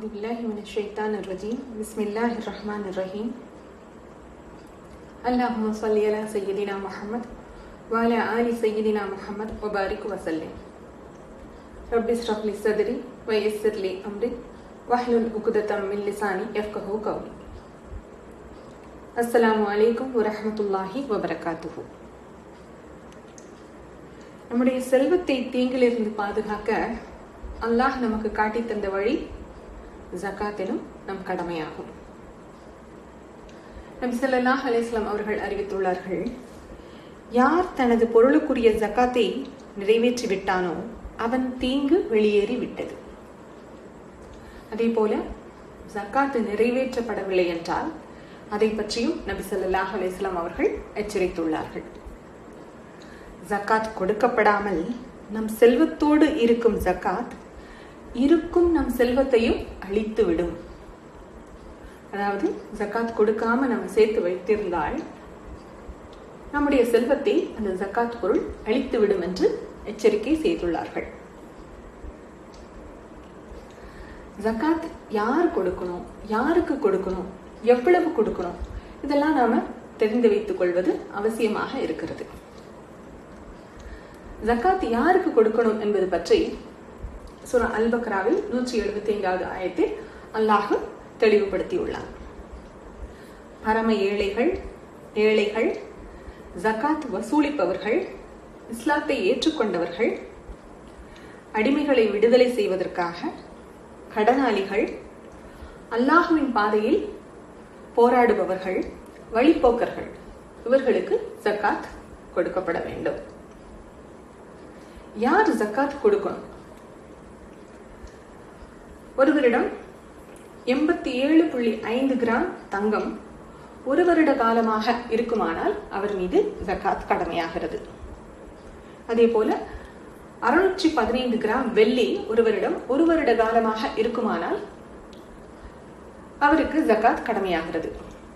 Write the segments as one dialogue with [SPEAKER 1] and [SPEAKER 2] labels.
[SPEAKER 1] أعوذ بالله من الشيطان الرجيم بسم الله الرحمن الرحيم اللهم صل على سيدنا محمد وعلى آل سيدنا محمد وبارك وسلم رب اشرح لي صدري ويسر لي أمري واحلل عقدة من لساني يفقه قولي السلام عليكم ورحمة الله وبركاته நம்முடைய செல்வத்தை தீங்கிலிருந்து பாதுகாக்க அல்லாஹ் நமக்கு காட்டி தந்த வழி ஜக்காத் எனும் நம் கடமையாகும் நபி ஸல்லல்லாஹு அலைஹி வஸல்லம் அவர்கள் அறிவித்துள்ளார்கள் யார் தனது பொருளுக்குரிய ஜக்காத்தை நிறைவேற்றி விட்டானோ அவன் தீங்கு வெளியேறி விட்டது அதே போல ஜக்காத்து நிறைவேற்றப்படவில்லை என்றால் அதை பற்றியும் நபி ஸல்லல்லாஹு அலைஹி வஸல்லம் அவர்கள் எச்சரித்துள்ளார்கள் ஜக்காத் கொடுக்கப்படாமல் நம் செல்வத்தோடு இருக்கும் ஜக்காத் இருக்கும் நம் செல்வத்தையும் அழித்து விடும் அதாவது ஜக்காத் கொடுக்காம நம்ம சேர்த்து வைத்திருந்தால் நம்முடைய செல்வத்தை அந்த ஜக்காத் பொருள் அழித்து விடும் என்று எச்சரிக்கை செய்துள்ளார்கள் ஜக்காத் யார் கொடுக்கணும் யாருக்கு கொடுக்கணும் எவ்வளவு கொடுக்கணும் இதெல்லாம் நாம தெரிந்து வைத்துக் கொள்வது அவசியமாக இருக்கிறது ஜக்காத் யாருக்கு கொடுக்கணும் என்பது பற்றி சுரா அல் பக்ராவில் நூற்றி எழுபத்தி ஐந்தாவது ஆயத்தில் அல்லாஹ் தெளிவுபடுத்தியுள்ளார் பரம ஏழைகள் ஏழைகள் ஜக்காத் வசூலிப்பவர்கள் இஸ்லாத்தை ஏற்றுக்கொண்டவர்கள் அடிமைகளை விடுதலை செய்வதற்காக கடனாளிகள் அல்லாஹுவின் பாதையில் போராடுபவர்கள் வழிப்போக்கர்கள் இவர்களுக்கு ஜக்காத் கொடுக்கப்பட வேண்டும் யார் ஜக்காத் கொடுக்கணும் ஒருவரிடம் எண்பத்தி ஏழு புள்ளி ஐந்து கிராம் தங்கம் ஒரு வருட காலமாக இருக்குமானால் அவர் மீது ஜக்காத் கடமையாகிறது அதே போல அறுநூற்றி பதினைந்து கிராம் வெள்ளி ஒருவரிடம் ஒரு வருட காலமாக இருக்குமானால் அவருக்கு ஜக்காத் கடமையாகிறது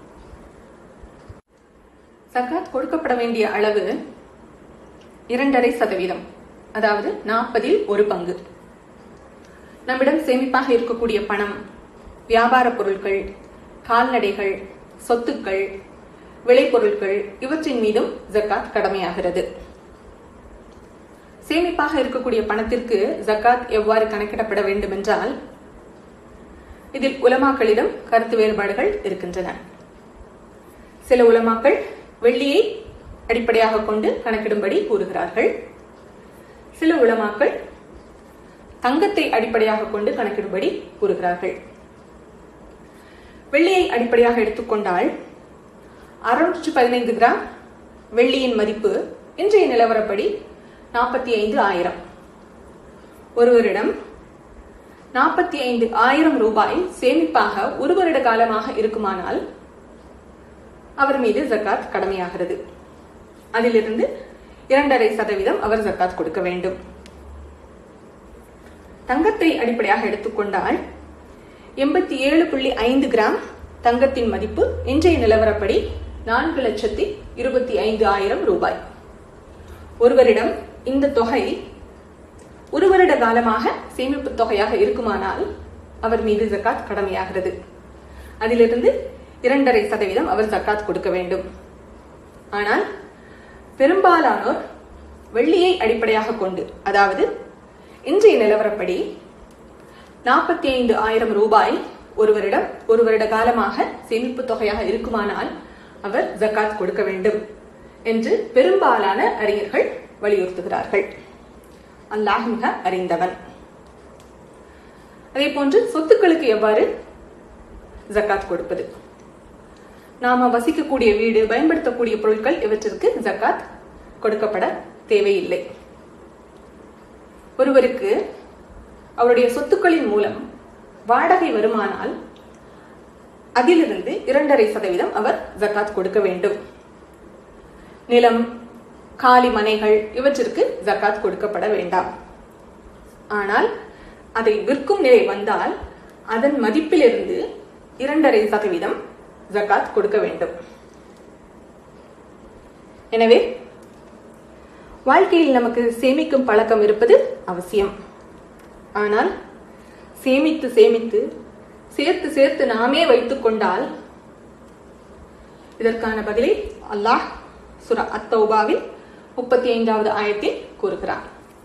[SPEAKER 1] ஜக்காத் கொடுக்கப்பட வேண்டிய அளவு இரண்டரை சதவீதம் அதாவது நாற்பதில் ஒரு பங்கு நம்மிடம் சேமிப்பாக இருக்கக்கூடிய பணம் வியாபார பொருட்கள் கால்நடைகள் சொத்துக்கள் விளைபொருட்கள் இவற்றின் மீதும் ஜக்காத் கடமையாகிறது சேமிப்பாக இருக்கக்கூடிய பணத்திற்கு ஜக்காத் எவ்வாறு கணக்கிடப்பட வேண்டும் என்றால் இதில் உலமாக்களிடம் கருத்து வேறுபாடுகள் இருக்கின்றன சில உலமாக்கள் வெள்ளியை அடிப்படையாக கொண்டு கணக்கிடும்படி கூறுகிறார்கள் சில உலமாக்கள் தங்கத்தை அடிப்படையாக கொண்டு கணக்கிடும்படி கூறுகிறார்கள் வெள்ளியை அடிப்படையாக எடுத்துக்கொண்டால் அறுநூற்று பதினைந்து கிராம் வெள்ளியின் மதிப்பு இன்றைய நிலவரப்படி நாற்பத்தி ஐந்து ஆயிரம் ஒருவரிடம் நாற்பத்தி ஐந்து ஆயிரம் ரூபாய் சேமிப்பாக ஒரு வருட காலமாக இருக்குமானால் அவர் மீது ஜக்காத் கடமையாகிறது அதிலிருந்து இரண்டரை சதவீதம் அவர் ஜக்காத் கொடுக்க வேண்டும் தங்கத்தை அடிப்படையாக எடுத்துக்கொண்டால் எண்பத்தி ஏழு புள்ளி ஐந்து கிராம் தங்கத்தின் மதிப்பு இன்றைய நிலவரப்படி நான்கு லட்சத்தி இருபத்தி ஐந்து ஆயிரம் ரூபாய் ஒருவரிடம் இந்த தொகை ஒரு வருட காலமாக சேமிப்பு தொகையாக இருக்குமானால் அவர் மீது ஜக்காத் கடமையாகிறது அதிலிருந்து இரண்டரை சதவீதம் அவர் ஜக்காத் கொடுக்க வேண்டும் ஆனால் பெரும்பாலானோர் வெள்ளியை அடிப்படையாக கொண்டு அதாவது இன்றைய நிலவரப்படி நாற்பத்தி ஐந்து ஆயிரம் ரூபாய் ஒருவரிடம் ஒரு வருட காலமாக சேமிப்பு தொகையாக இருக்குமானால் அவர் ஜக்காத் கொடுக்க வேண்டும் என்று பெரும்பாலான அறிஞர்கள் வலியுறுத்துகிறார்கள் அல்லாஹ் மிக அறிந்தவன் அதே போன்று சொத்துக்களுக்கு எவ்வாறு ஜக்காத் கொடுப்பது நாம வசிக்கக்கூடிய வீடு பயன்படுத்தக்கூடிய பொருட்கள் இவற்றிற்கு ஜக்காத் கொடுக்கப்பட தேவையில்லை ஒருவருக்கு அவருடைய சொத்துக்களின் மூலம் வாடகை வருமானால் அதிலிருந்து இரண்டரை சதவீதம் அவர் ஜக்காத் கொடுக்க வேண்டும் நிலம் காலி மனைகள் இவற்றிற்கு ஜக்காத் கொடுக்கப்பட வேண்டாம் ஆனால் அதை விற்கும் நிலை வந்தால் அதன் மதிப்பிலிருந்து இரண்டரை சதவீதம் ஜக்காத் கொடுக்க வேண்டும் எனவே வாழ்க்கையில் நமக்கு சேமிக்கும் பழக்கம் இருப்பது அவசியம் ஆனால் சேமித்து சேமித்து சேர்த்து சேர்த்து நாமே வைத்துக் கொண்டால் இதற்கான பதிலை அல்லாஹ் சுரா அத்தௌபாவில் முப்பத்தி ஐந்தாவது ஆயத்தில் கூறுகிறார்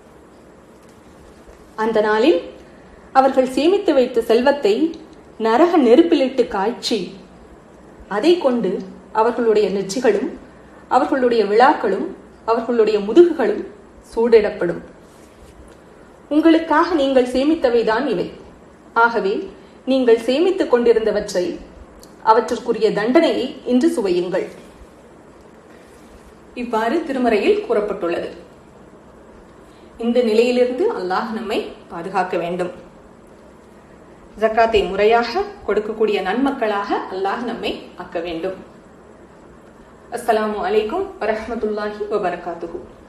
[SPEAKER 1] அந்த நாளில் அவர்கள் சேமித்து வைத்த செல்வத்தை நரக நெருப்பிலிட்டு காய்ச்சி அதை கொண்டு அவர்களுடைய நெற்றிகளும் அவர்களுடைய விழாக்களும் அவர்களுடைய முதுகுகளும் சூடிடப்படும் உங்களுக்காக நீங்கள் சேமித்தவைதான் இவை ஆகவே நீங்கள் சேமித்துக் கொண்டிருந்தவற்றை அவற்றிற்குரிய தண்டனையை இன்று சுவையுங்கள் இவ்வாறு திருமறையில் கூறப்பட்டுள்ளது இந்த நிலையிலிருந்து அல்லாஹ் நம்மை பாதுகாக்க வேண்டும் ஜக்காத்தை முறையாக கொடுக்கக்கூடிய நன்மக்களாக அல்லாஹ் நம்மை ஆக்க வேண்டும் அஸ்ஸலாமு அலைக்கும் வரஹ்மத்துல்லாஹி வபரகாத்துஹு